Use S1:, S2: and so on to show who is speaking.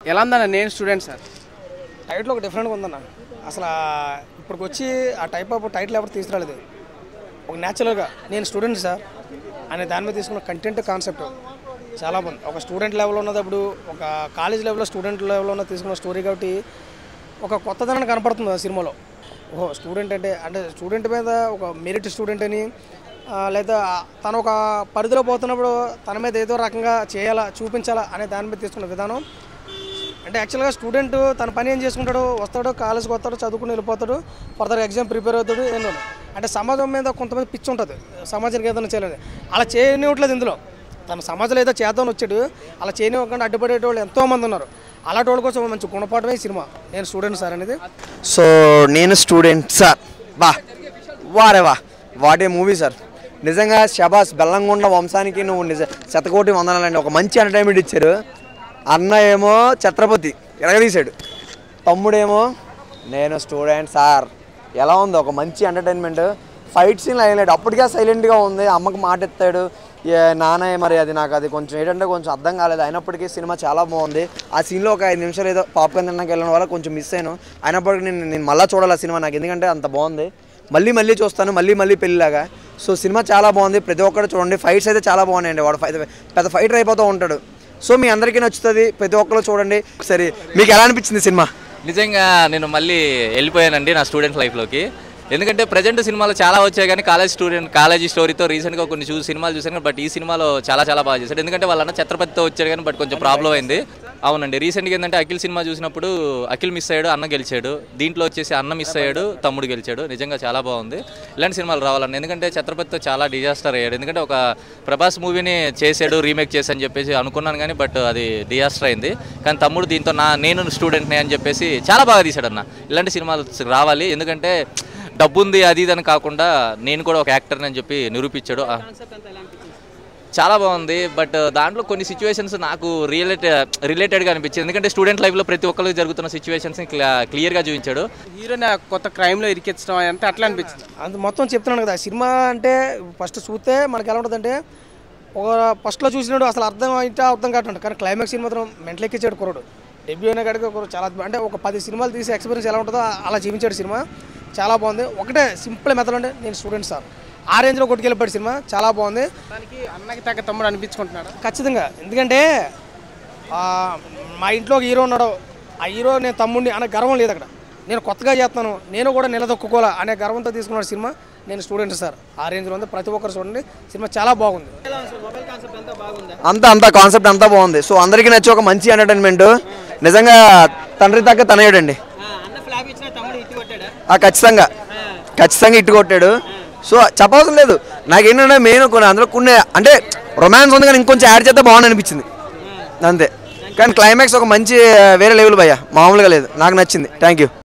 S1: ఎలా ఉందన్న నేను స్టూడెంట్ సార్
S2: టైటిల్ ఒక డిఫరెంట్గా ఉందన్న అసలు ఆ- ఇప్పటికి వచ్చి ఆ టైప్ ఆఫ్ టైటిల్ ఎవరు తీసుకురాలేదు ఒక న్యాచురల్గా నేను స్టూడెంట్ సార్ అనే దాని మీద తీసుకున్న కంటెంట్ కాన్సెప్ట్ చాలా బాగుంది ఒక స్టూడెంట్ లెవెల్ ఉన్నదప్పుడు ఒక కాలేజ్ లెవెల్లో స్టూడెంట్ లెవెల్లో ఉన్న తీసుకున్న స్టోరీ కాబట్టి ఒక కొత్తదనం కనపడుతుంది ఆ సినిమాలో ఓహో స్టూడెంట్ అంటే అంటే స్టూడెంట్ మీద ఒక మెరిట్ స్టూడెంట్ అని ఆ, లేదా తను ఒక పరిధిలో పోతున్నప్పుడు తన మీద ఏదో రకంగా చేయాలా చూపించాలా అనే దాని మీద తీసుకున్న విధానం అంటే యాక్చువల్గా స్టూడెంట్ తన పని ఏం చేసుకుంటాడు వస్తాడు కాలేజ్కి వస్తాడు చదువుకుని వెళ్ళిపోతాడు ఫర్దర్ ఎగ్జామ్ ప్రిపేర్ అవుతాడు ఎన్నో అంటే సమాజం మీద కొంతమంది పిచ్చి ఉంటుంది సమాజానికి ఏదైనా చేయాలని అలా చేయనివ్వట్లేదు ఇందులో తన సమాజంలో ఏదో చేద్దామని వచ్చాడు అలా చేయనివ్వకుండా అడ్డుపడేటోళ్ళు ఎంతోమంది ఉన్నారు అలాంటి వాళ్ళ కోసం మంచి గుణపాఠమే ఈ సినిమా నేను స్టూడెంట్ సార్ అనేది
S3: సో నేను స్టూడెంట్ సార్ బా వారే వా వాటే మూవీ సార్ నిజంగా శబాస్ బెల్లంకొండ వంశానికి నువ్వు నిజ శతకోటి వందనాలండి ఒక మంచి ఎంటర్టైన్మెంట్ ఇచ్చారు అన్న ఏమో ఛత్రపతి ఎరగదీశాడు తమ్ముడేమో నేను స్టూడెంట్ సార్ ఎలా ఉంది ఒక మంచి ఎంటర్టైన్మెంట్ ఫైట్ సీన్ హైలైట్ అప్పటికే సైలెంట్గా ఉంది అమ్మకి మాట ఎత్తాడు ఏ నాన్న మరి అది నాకు అది కొంచెం ఏంటంటే కొంచెం అర్థం కాలేదు అయినప్పటికీ సినిమా చాలా బాగుంది ఆ సీన్లో ఒక ఐదు నిమిషాలు ఏదో పాప్కార్న్ తిన్నాక వెళ్ళడం వల్ల కొంచెం మిస్ అయ్యాను అయినప్పటికీ నేను నేను మళ్ళీ చూడాలి ఆ సినిమా నాకు ఎందుకంటే అంత బాగుంది మళ్ళీ మళ్ళీ చూస్తాను మళ్ళీ మళ్ళీ పెళ్ళిలాగా సో సినిమా చాలా బాగుంది ప్రతి ఒక్కరు చూడండి ఫైట్స్ అయితే చాలా బాగున్నాయండి వాడు ఫైట్ పెద్ద ఫైటర్ అయిపోతూ ఉంటాడు సో మీ అందరికీ నచ్చుతుంది ప్రతి ఒక్కరు చూడండి సరే మీకు ఎలా అనిపించింది సినిమా
S4: నిజంగా నేను మళ్ళీ వెళ్ళిపోయానండి నా స్టూడెంట్ లైఫ్లోకి ఎందుకంటే ప్రజెంట్ సినిమాలు చాలా వచ్చాయి కానీ కాలేజ్ స్టూడెంట్ కాలేజీ స్టోరీతో రీసెంట్గా కొన్ని చూసి సినిమాలు చూసాను బట్ ఈ సినిమాలో చాలా చాలా బాగా చేశాడు ఎందుకంటే వాళ్ళన్న ఛత్రపతితో వచ్చాడు కానీ బట్ కొంచెం ప్రాబ్లం అయింది అవునండి రీసెంట్గా ఏంటంటే అఖిల్ సినిమా చూసినప్పుడు అఖిల్ మిస్ అయ్యాడు అన్న గెలిచాడు దీంట్లో వచ్చేసి అన్న మిస్ అయ్యాడు తమ్ముడు గెలిచాడు నిజంగా చాలా బాగుంది ఇలాంటి సినిమాలు రావాలండి ఎందుకంటే ఛత్రపతితో చాలా డిజాస్టర్ అయ్యాడు ఎందుకంటే ఒక ప్రభాస్ మూవీని చేశాడు రీమేక్ చేశాని చెప్పేసి అనుకున్నాను కానీ బట్ అది డిజాస్టర్ అయింది కానీ తమ్ముడు దీంతో నా నేను స్టూడెంట్నే అని చెప్పేసి చాలా బాగా తీశాడు అన్న ఇలాంటి సినిమాలు రావాలి ఎందుకంటే డబ్బు ఉంది అది ఇది అని కాకుండా నేను కూడా ఒక యాక్టర్ని అని చెప్పి నిరూపించాడు ఆ, చాలా బాగుంది బట్ దాంట్లో కొన్ని సిచ్యువేషన్స్ నాకు రిలేటెడ్ రిలేటెడ్గా అనిపించింది ఎందుకంటే స్టూడెంట్ లైఫ్లో ప్రతి ఒక్కరికి జరుగుతున్న సిచ్యువేషన్స్ని క్లియర్గా చూపించాడు
S1: హీరోని ఆ కొత్త క్రైమ్లో ఇరికించడం అంటే అట్లా అనిపించింది
S2: అంత మొత్తం చెప్తున్నాను కదా సినిమా అంటే ఫస్ట్ చూస్తే మనకి ఎలా ఉంటుందంటే ఒక ఫస్ట్లో చూసినాడు అసలు అర్థం అయితే అర్థం కావట్లేదు కానీ క్లైమాక్స్ సీన్ మాత్రం మెంటలెక్కించాడు కుర్రాడు డెబ్యూ అయిన కాడికి కుర్రాడు చాలా అద్భుతం. అంటే ఒక పది సినిమాలు తీసి ఎక్స్పీరియన్స్ ఎలా ఉంటుందో అలా జీవించాడు సినిమా చాలా బాగుంది ఒకటే సింపుల్ మెథడ్ అంటే నేను స్టూడెంట్ సార్ ఆ రేంజ్లో కొట్టుకెళ్ళిపోయాడు సినిమా చాలా బాగుంది
S1: దానికి అన్నకి తగ్గ తమ్ముడు అనిపించుకుంటున్నాడు
S2: ఖచ్చితంగా ఎందుకంటే ఆ, మా ఇంట్లో ఒక హీరో ఉన్నాడు ఆ హీరో నేను తమ్ముడిని అనే గర్వం లేదు అక్కడ నేను కొత్తగా చేస్తున్నాను నేను కూడా నిలదొక్కుకోవాలా అనే గర్వంతో తీసుకున్నాడు సినిమా నేను స్టూడెంట్ సార్ ఆ రేంజ్లో ఉంది ప్రతి ఒక్కరు చూడండి సినిమా చాలా బాగుంది
S3: అంతా అంతా కాన్సెప్ట్ అంతా బాగుంది సో అందరికీ నచ్చి ఒక మంచి ఎంటర్టైన్మెంట్ నిజంగా తండ్రి తగ్గ తనయుడండి ఆ, ఖచ్చితంగా ఖచ్చితంగా ఇట్టు కొట్టాడు సో చెప్పవసరం లేదు నాకేంటంటే మెయిన్ కొన్ని అందులో కొన్ని అంటే రొమాన్స్ ఉంది కానీ ఇంకొంచెం యాడ్ చేస్తే బాగుంది అనిపించింది అంతే కానీ క్లైమాక్స్ ఒక మంచి వేరే లెవెల్ భయ్యా మామూలుగా లేదు నాకు నచ్చింది థ్యాంక్ యూ